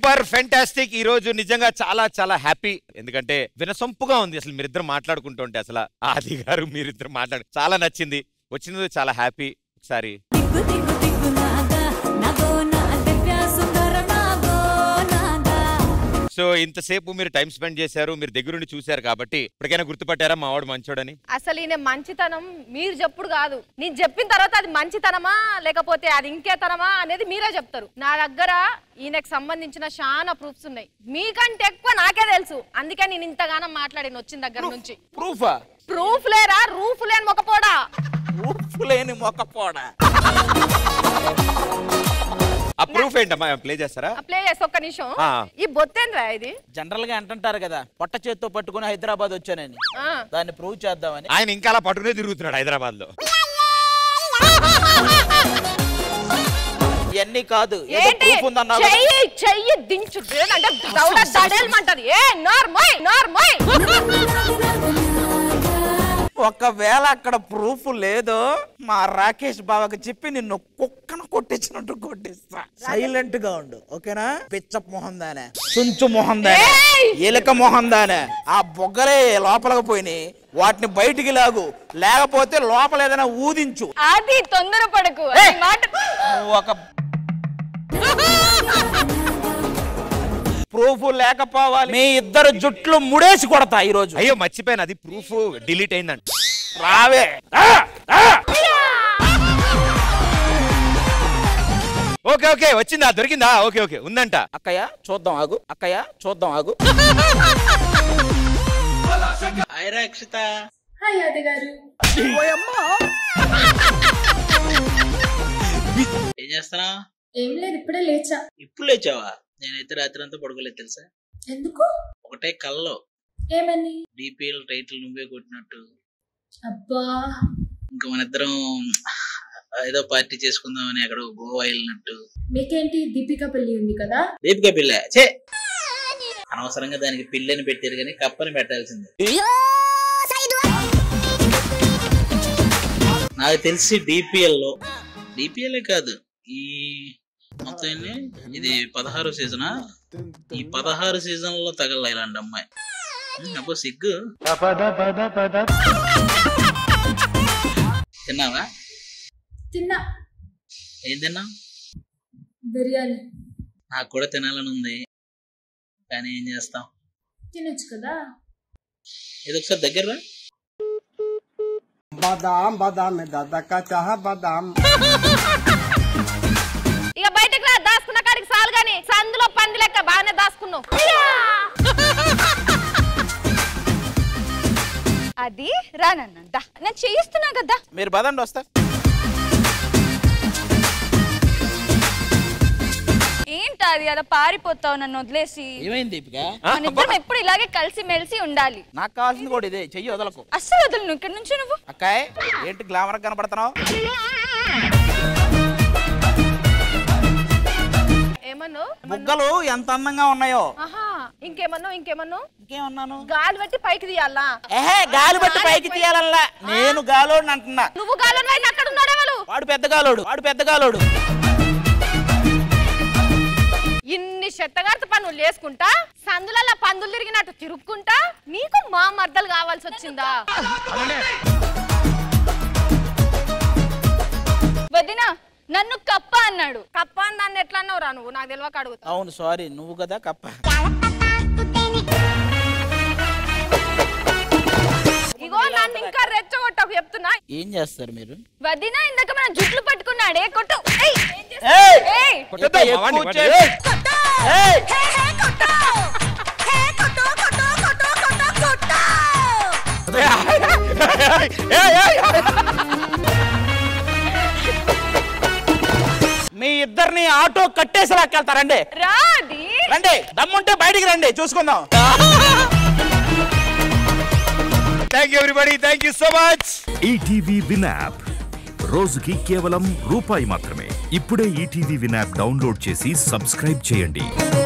Super fantastic ఈ రోజు నిజంగా చాలా చాలా హ్యాపీ ఎందుకంటే వినసొంపుగా ఉంది అసలు మీరిద్దరు మాట్లాడుకుంటుంటే అసలు ఆది గారు మీరిద్దరు మాట్లాడు చాలా నచ్చింది వచ్చినందుకు చాలా హ్యాపీ ఒకసారి దిగ్గు దిగ్గు దిగ్గు నాగా నాగో నా దివ్య సుందర నాగో నాగా సో ఇంతసేపు మీరు టైం స్పెండ్ చేశారు మీరు దగ్గరుండి చూశారు కాబట్టి ఇప్పటికైనా గుర్తుపట్టారా మా వాడు మంచోడని అసలు ఈయన మంచితనం మీరు చెప్పుడు కాదు నేను చెప్పిన తర్వాత అది మంచితనమా లేకపోతే అది ఇంకేతనమా అనేది మీరే చెప్తారు నా దగ్గర ఈయనకు సంబంధించిన చాలా ప్రూఫ్స్ ఉన్నాయి మీకంటే ఎక్కువ నాకే తెలుసు అందుకే నేను ఇంతగానం మాట్లాడిన వచ్చిన దగ్గర నుంచి ప్రూఫా ప్రూఫ్ లేరా రూఫ్ లేని మొకపోడా ప్రూఫ్ లేని మొక్కపోడ ఆ ప్రూఫ్ ఏంటమ్మా ప్లే చేస్తారా ప్లే చేసి ఒక్క నిమిషం ఆ. ఈ బొత్తేంద్రా ఇది జనరల్ గా అంటుంటారు కదా పొట్ట చేత్తో పట్టుకుని హైదరాబాద్ వచ్చానని ఆ. దాన్ని ప్రూవ్ చేద్దామని ఆయన ఇంకా అలా పట్టుకునే తిరుగుతున్నాడు హైదరాబాద్ లో ఇవన్నీ కాదు ఏదో ఏంటి ప్రూఫ్ ఉందన్నావు కదా. చెయ్యి చెయ్యి దించు అంటే దౌడ దడేలమంటది ఏ నార్మల్ నార్మల్ ఒకవేళ అక్కడ ప్రూఫ్ లేదో మా రాకేష్ బావకి చెప్పి నిన్ను కుక్కను కొట్టించినట్టు కొట్టిస్తా సైలెంట్ గా ఉండు ఓకేనా పిచ్చ మొహం దానే చుంచు మొహం దానే ఏయ్! ఎలుక మొహం దానే ఆ బొగ్గలే లోపలికి పోయినాయి వాటిని బయటికి లాగు లేకపోతే లోపల ఏదైనా ఊదించు అది తొందరపడకు ఏ! అది మాట నువ్వు ఒక ప్రూఫ్ లేకపోవాలి మీ ఇద్దరు జుట్లు ముడేసి కొడతా ఈ రోజు అయ్యో మర్చిపోయాను అది ప్రూఫ్ డిలీట్ అయిందంట రావే ఆ! ఆ! ఓకే ఓకే వచ్చిందా దొరికిందా ఓకే ఓకే ఉందంట అక్కయ్య చూద్దాం ఆగు అక్కయ్య చూద్దాం ఆగు హాయ్ రక్షిత హాయ్ యాది గారు ఏం చేస్తున్నా ఏం లేదు ఇప్పుడే లేచా ఇప్పుడు లేచావా నేనైతే రాత్రి అంతా పడుకోలేదు తెలుసా ఎందుకు ఒకటే కల్లో ఏమని డిపిఎల్ టైటిల్ నువ్వే కొట్టినట్టు అబ్బా ఇంకా మన ఇద్దరం ఏదో పార్టీ చేసుకుందామని అక్కడ గోవా వెళ్ళినట్టు మీకేంటి దీపికా పెళ్లి ఉంది కదా దీపిక పిల్ల చే అనవసరంగా దానికి పిల్లని పెట్టారు కానీ కప్పని పెట్టాల్సింది నాకు తెలిసి డిపిఎల్ లో డిపిఎల్ కాదు ఈ మొత్తం ఎన్ని? ఇది పదహారు సీజనా ఈ పదహారు సీజన్ లో తగల ఇలాంటి అమ్మాయి ఉమ్, అబ్బో సిగ్గు తిన్నావా తిన్నా ఏం తిన్నా బిర్యానీ నాకు కూడా తినాలని ఉంది కానీ ఏం చేస్తాం తినొచ్చు కదా ఇది ఒకసారి దగ్గర రా. बादाम बादाम में दादा का चाह बादाम ఇక బయటకు రా దాచుకున్న కాడికి చాలు గాని సందులో పంది లెక్క బాగానే దాచుకున్నావు అది రానన్నంట నేను చేయిస్తున్నా కదా మీరు పదండి వస్తా ఏంటి అది అలా పారిపోతావు నన్ను వదిలేసి ఏమైంది దీపిక మన ఇద్దరం ఎప్పుడు ఇలాగే కలిసి మెలిసి ఉండాలి నాకు కావాల్సింది కూడా ఇదే చెయ్యి వదలకు అస్సలు వదులు నువ్వు ఇక్కడి నుంచి నువ్వు అక్కాయ్ ఏంటి గ్లామర్ కనపడుతున్నావు ఏమను బుగ్గలు ఎంత అందంగా ఉన్నాయో ఆహా ఇంకేమన్నా ఇంకేమన్నా ఇంకేమన్నాను గాలి పెట్టి పైకి తీయాలా ఏహే గాలి బట్టి పైకి తీయాలల్లా నేను గాలోడు అంటున్నా నువ్వు గాలి అయితే అక్కడ ఉన్నాడే వాళ్ళు వాడు పెద్ద గాలోడు వాడు పెద్ద గాలోడు ఇన్ని చెత్తగారిత పనులు చేసుకుంటా సందులలో పందులు తిరిగినట్టు తిరుక్కుంటా నీకు మా మర్దలు కావాల్సి వచ్చిందా వదినా నన్ను కప్ప అన్నాడు కప్ప అని దాన్ని ఎట్లా అన్నావురా నువ్వు నాకు తెలియక అడుగుతా అవును సారీ నువ్వు కదా కప్ప ఇగో నన్ను ఇంకా రెచ్చగొట్టకు చెప్తున్నా ఏం చేస్తారు మీరు వదినా ఇందాక మన జుట్లు పట్టుకున్నాడే కొట్టు ఏయ్! ఏయ్! ఏయ్! కొట్టొద్దు, ఎక్కువ వాడిని, వాడిని. చేసి- ఏయ్! ఏయ్, ఏయ్, ఏయ్. మీ ఇద్దరిని ఆటో కట్టేసి లాక్కెళ్తారండి రాది రండి దమ్ముంటే బయటికి రండి చూసుకుందాం thank you everybody thank you so much ETV Win app రోజుకి కేవలం రూపాయి మాత్రమే ఇప్పుడే ఈటీవీ విన్ యాప్ డౌన్లోడ్ చేసి సబ్స్క్రైబ్ చేయండి